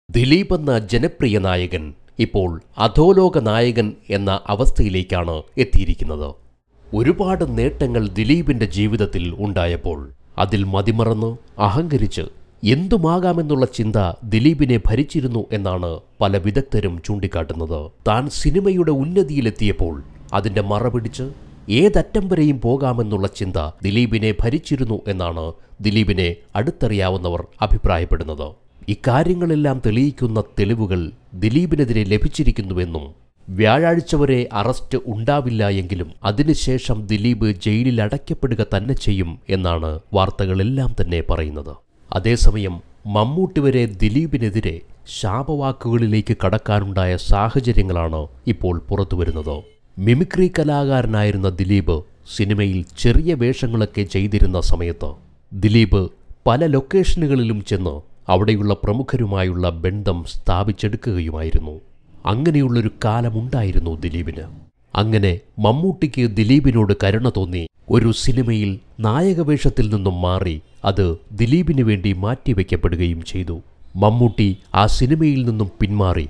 ദിലീപ് എന്ന ജനപ്രിയ നായകൻ ഇപ്പോൾ അധോലോക നായകൻ എന്ന അവസ്ഥയിലേക്കാണ് എത്തിയിരിക്കുന്നത് ഒരുപാട് നേട്ടങ്ങൾ ദിലീപിന്റെ ജീവിതത്തിൽ ഉണ്ടായപ്പോൾ അതിൽ മതിമറന്ന് അഹങ്കരിച്ച് എന്തുമാകാമെന്നുള്ള ചിന്ത ദിലീപിനെ ഭരിച്ചിരുന്നു എന്നാണ് പല വിദഗ്ധരും ചൂണ്ടിക്കാട്ടുന്നത് താൻ സിനിമയുടെ ഉന്നതിയിലെത്തിയപ്പോൾ അതിന്റെ മറപിടിച്ച് ഏതറ്റം വരെയും പോകാമെന്നുള്ള ചിന്ത ദിലീപിനെ ഭരിച്ചിരുന്നു എന്നാണ് ദിലീപിനെ അടുത്തറിയാവുന്നവർ അഭിപ്രായപ്പെടുന്നത് ഇക്കാര്യങ്ങളെല്ലാം തെളിയിക്കുന്ന തെളിവുകൾ ദിലീപിനെതിരെ ലഭിച്ചിരിക്കുന്നുവെന്നും വ്യാഴാഴ്ച വരെ അറസ്റ്റ് ഉണ്ടാവില്ല എങ്കിലും അതിനുശേഷം ദിലീപ് ജയിലിൽ അടയ്ക്കപ്പെടുക തന്നെ ചെയ്യും എന്നാണ് വാർത്തകളെല്ലാം തന്നെ പറയുന്നത് അതേസമയം മമ്മൂട്ടി വരെ ദിലീപിനെതിരെ ശാപവാക്കുകളിലേക്ക് കടക്കാനുണ്ടായ സാഹചര്യങ്ങളാണ് ഇപ്പോൾ പുറത്തുവരുന്നത് മിമിക്രി കലാകാരനായിരുന്ന ദിലീപ് സിനിമയിൽ ചെറിയ വേഷങ്ങളൊക്കെ ചെയ്തിരുന്ന സമയത്ത് ദിലീപ് പല ലൊക്കേഷനുകളിലും ചെന്ന് അവിടെയുള്ള പ്രമുഖരുമായുള്ള ബന്ധം സ്ഥാപിച്ചെടുക്കുകയുമായിരുന്നു അങ്ങനെയുള്ളൊരു കാലമുണ്ടായിരുന്നു ദിലീപിന് അങ്ങനെ മമ്മൂട്ടിക്ക് ദിലീപിനോട് കരുണ തോന്നി ഒരു സിനിമയിൽ നായകവേഷത്തിൽ നിന്നും മാറി അത് ദിലീപിന് വേണ്ടി മാറ്റിവെക്കപ്പെടുകയും ചെയ്തു മമ്മൂട്ടി ആ സിനിമയിൽ നിന്നും പിന്മാറി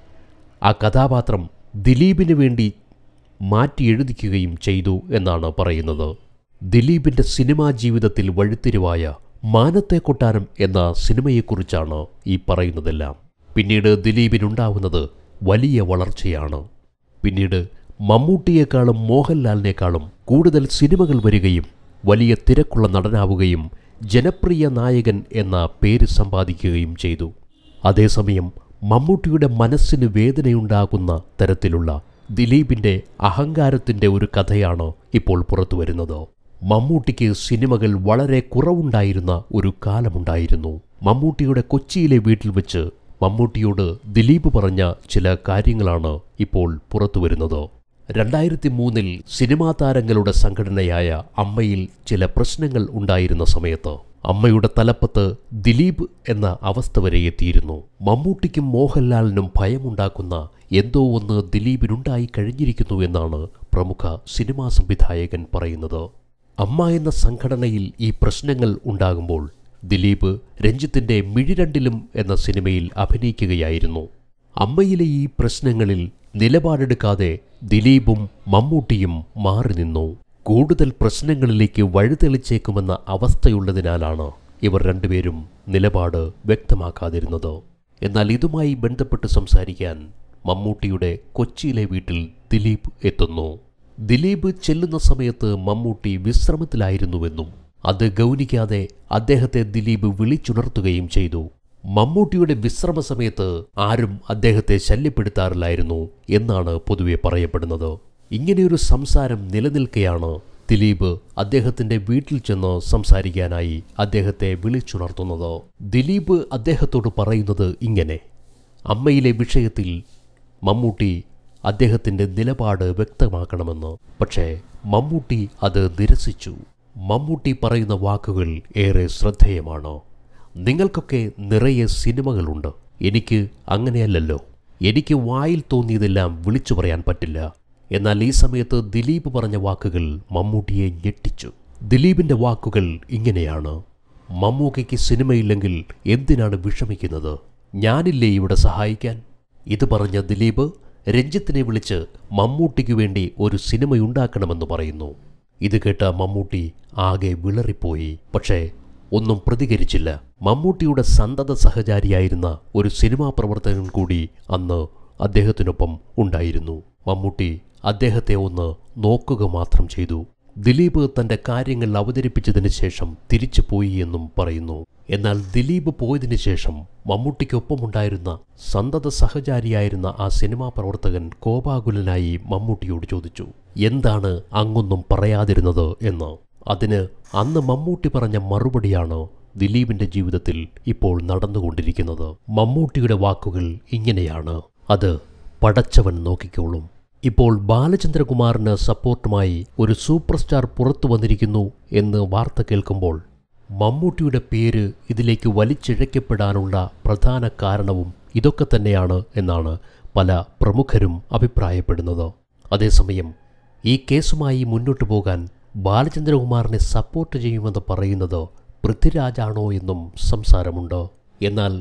ആ കഥാപാത്രം ദിലീപിന് വേണ്ടി മാറ്റി എഴുതിക്കുകയും ചെയ്തു എന്നാണ് പറയുന്നത് ദിലീപിന്റെ സിനിമാ ജീവിതത്തിൽ വഴിത്തിരിവായ മാനത്തെ കൊട്ടാരം എന്ന സിനിമയെക്കുറിച്ചാണ് ഈ പറയുന്നതെല്ലാം പിന്നീട് ദിലീപിനുണ്ടാവുന്നത് വലിയ വളർച്ചയാണ് പിന്നീട് മമ്മൂട്ടിയേക്കാളും മോഹൻലാലിനേക്കാളും കൂടുതൽ സിനിമകൾ വരികയും വലിയ തിരക്കുള്ള നടനാവുകയും ജനപ്രിയ നായകൻ എന്ന പേര് സമ്പാദിക്കുകയും ചെയ്തു അതേസമയം മമ്മൂട്ടിയുടെ മനസ്സിന് വേദനയുണ്ടാകുന്ന തരത്തിലുള്ള ദിലീപിന്റെ അഹങ്കാരത്തിന്റെ ഒരു കഥയാണ് ഇപ്പോൾ പുറത്തുവരുന്നത് മമ്മൂട്ടിക്ക് സിനിമകൾ വളരെ കുറവുണ്ടായിരുന്ന ഒരു കാലമുണ്ടായിരുന്നു മമ്മൂട്ടിയുടെ കൊച്ചിയിലെ വീട്ടിൽ വെച്ച് മമ്മൂട്ടിയോട് ദിലീപ് പറഞ്ഞ ചില കാര്യങ്ങളാണ് ഇപ്പോൾ പുറത്തുവരുന്നത് രണ്ടായിരത്തി മൂന്നിൽ സിനിമാ താരങ്ങളുടെ സംഘടനയായ അമ്മയിൽ ചില പ്രശ്നങ്ങൾ ഉണ്ടായിരുന്ന സമയത്ത് അമ്മയുടെ തലപ്പത്ത് ദിലീപ് എന്ന അവസ്ഥ വരെ എത്തിയിരുന്നു മമ്മൂട്ടിക്കും മോഹൻലാലിനും ഭയമുണ്ടാക്കുന്ന എന്തോ ഒന്ന് ദിലീപിനുണ്ടായി കഴിഞ്ഞിരിക്കുന്നു എന്നാണ് പ്രമുഖ സിനിമാ സംവിധായകൻ പറയുന്നത് അമ്മ എന്ന സംഘടനയിൽ ഈ പ്രശ്നങ്ങൾ ഉണ്ടാകുമ്പോൾ ദിലീപ് രഞ്ജിത്തിന്റെ മിഴിരണ്ടിലും എന്ന സിനിമയിൽ അഭിനയിക്കുകയായിരുന്നു അമ്മയിലെ ഈ പ്രശ്നങ്ങളിൽ നിലപാടെടുക്കാതെ ദിലീപും മമ്മൂട്ടിയും മാറി നിന്നു കൂടുതൽ പ്രശ്നങ്ങളിലേക്ക് വഴിതെളിച്ചേക്കുമെന്ന അവസ്ഥയുള്ളതിനാലാണ് ഇവർ രണ്ടുപേരും നിലപാട് വ്യക്തമാക്കാതിരുന്നത് എന്നാൽ ഇതുമായി ബന്ധപ്പെട്ട് സംസാരിക്കാൻ മമ്മൂട്ടിയുടെ കൊച്ചിയിലെ വീട്ടിൽ ദിലീപ് എത്തുന്നു ദിലീപ് ചെല്ലുന്ന സമയത്ത് മമ്മൂട്ടി വിശ്രമത്തിലായിരുന്നുവെന്നും അത് ഗൗനിക്കാതെ അദ്ദേഹത്തെ ദിലീപ് വിളിച്ചുണർത്തുകയും ചെയ്തു മമ്മൂട്ടിയുടെ വിശ്രമ സമയത്ത് ആരും അദ്ദേഹത്തെ ശല്യപ്പെടുത്താറില്ലായിരുന്നു എന്നാണ് പൊതുവെ പറയപ്പെടുന്നത് ഇങ്ങനെയൊരു സംസാരം നിലനിൽക്കെയാണ് ദിലീപ് അദ്ദേഹത്തിന്റെ വീട്ടിൽ ചെന്ന് സംസാരിക്കാനായി അദ്ദേഹത്തെ വിളിച്ചുണർത്തുന്നത് ദിലീപ് അദ്ദേഹത്തോട് പറയുന്നത് ഇങ്ങനെ അമ്മയിലെ വിഷയത്തിൽ മമ്മൂട്ടി അദ്ദേഹത്തിന്റെ നിലപാട് വ്യക്തമാക്കണമെന്ന് പക്ഷേ മമ്മൂട്ടി അത് നിരസിച്ചു മമ്മൂട്ടി പറയുന്ന വാക്കുകൾ ഏറെ ശ്രദ്ധേയമാണ് നിങ്ങൾക്കൊക്കെ നിറയെ സിനിമകളുണ്ട് എനിക്ക് അങ്ങനെയല്ലല്ലോ എനിക്ക് വായിൽ തോന്നിയതെല്ലാം വിളിച്ചു പറയാൻ പറ്റില്ല എന്നാൽ ഈ സമയത്ത് ദിലീപ് പറഞ്ഞ വാക്കുകൾ മമ്മൂട്ടിയെ ഞെട്ടിച്ചു ദിലീപിന്റെ വാക്കുകൾ ഇങ്ങനെയാണ് മമ്മൂക്കയ്ക്ക് സിനിമയില്ലെങ്കിൽ എന്തിനാണ് വിഷമിക്കുന്നത് ഞാനില്ലേ ഇവിടെ സഹായിക്കാൻ ഇത് പറഞ്ഞ ദിലീപ് രഞ്ജിത്തിനെ വിളിച്ച് മമ്മൂട്ടിക്ക് വേണ്ടി ഒരു സിനിമയുണ്ടാക്കണമെന്ന് പറയുന്നു ഇത് കേട്ട മമ്മൂട്ടി ആകെ വിളറിപ്പോയി പക്ഷേ ഒന്നും പ്രതികരിച്ചില്ല മമ്മൂട്ടിയുടെ സന്തത സഹചാരിയായിരുന്ന ഒരു സിനിമാ പ്രവർത്തകൻ കൂടി അന്ന് അദ്ദേഹത്തിനൊപ്പം ഉണ്ടായിരുന്നു മമ്മൂട്ടി അദ്ദേഹത്തെ ഒന്ന് നോക്കുക മാത്രം ചെയ്തു ദിലീപ് തന്റെ കാര്യങ്ങൾ അവതരിപ്പിച്ചതിന് ശേഷം തിരിച്ചു പോയി എന്നും പറയുന്നു എന്നാൽ ദിലീപ് പോയതിനു ശേഷം മമ്മൂട്ടിക്കൊപ്പമുണ്ടായിരുന്ന സന്തത സഹചാരിയായിരുന്ന ആ സിനിമാ പ്രവർത്തകൻ കോപാകുലനായി മമ്മൂട്ടിയോട് ചോദിച്ചു എന്താണ് അങ്ങൊന്നും പറയാതിരുന്നത് എന്ന് അതിന് അന്ന് മമ്മൂട്ടി പറഞ്ഞ മറുപടിയാണ് ദിലീപിന്റെ ജീവിതത്തിൽ ഇപ്പോൾ നടന്നുകൊണ്ടിരിക്കുന്നത് മമ്മൂട്ടിയുടെ വാക്കുകൾ ഇങ്ങനെയാണ് അത് പടച്ചവൻ നോക്കിക്കോളും ഇപ്പോൾ ബാലചന്ദ്രകുമാറിന് സപ്പോർട്ടുമായി ഒരു സൂപ്പർ സ്റ്റാർ പുറത്തു വന്നിരിക്കുന്നു എന്ന് വാർത്ത കേൾക്കുമ്പോൾ മമ്മൂട്ടിയുടെ പേര് ഇതിലേക്ക് വലിച്ചിഴയ്ക്കപ്പെടാനുള്ള പ്രധാന കാരണവും ഇതൊക്കെ തന്നെയാണ് എന്നാണ് പല പ്രമുഖരും അഭിപ്രായപ്പെടുന്നത് അതേസമയം ഈ കേസുമായി മുന്നോട്ടു പോകാൻ ബാലചന്ദ്രകുമാറിനെ സപ്പോർട്ട് ചെയ്യുമെന്ന് പറയുന്നത് പൃഥ്വിരാജാണോ എന്നും സംസാരമുണ്ട് എന്നാൽ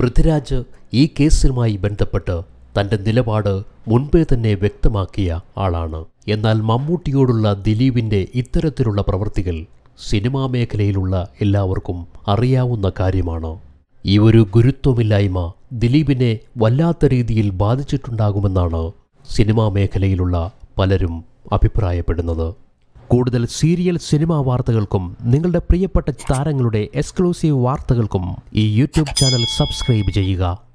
പൃഥ്വിരാജ് ഈ കേസുമായി ബന്ധപ്പെട്ട് തന്റെ നിലപാട് മുൻപേ തന്നെ വ്യക്തമാക്കിയ ആളാണ് എന്നാൽ മമ്മൂട്ടിയോടുള്ള ദിലീപിന്റെ ഇത്തരത്തിലുള്ള പ്രവൃത്തികൾ സിനിമാ മേഖലയിലുള്ള എല്ലാവർക്കും അറിയാവുന്ന കാര്യമാണ് ഈ ഒരു ഗുരുത്വമില്ലായ്മ ദിലീപിനെ വല്ലാത്ത രീതിയിൽ ബാധിച്ചിട്ടുണ്ടാകുമെന്നാണ് സിനിമാ മേഖലയിലുള്ള പലരും അഭിപ്രായപ്പെടുന്നത് കൂടുതൽ സീരിയൽ സിനിമാ വാർത്തകൾക്കും നിങ്ങളുടെ പ്രിയപ്പെട്ട താരങ്ങളുടെ എക്സ്ക്ലൂസീവ് വാർത്തകൾക്കും ഈ യൂട്യൂബ് ചാനൽ സബ്സ്ക്രൈബ് ചെയ്യുക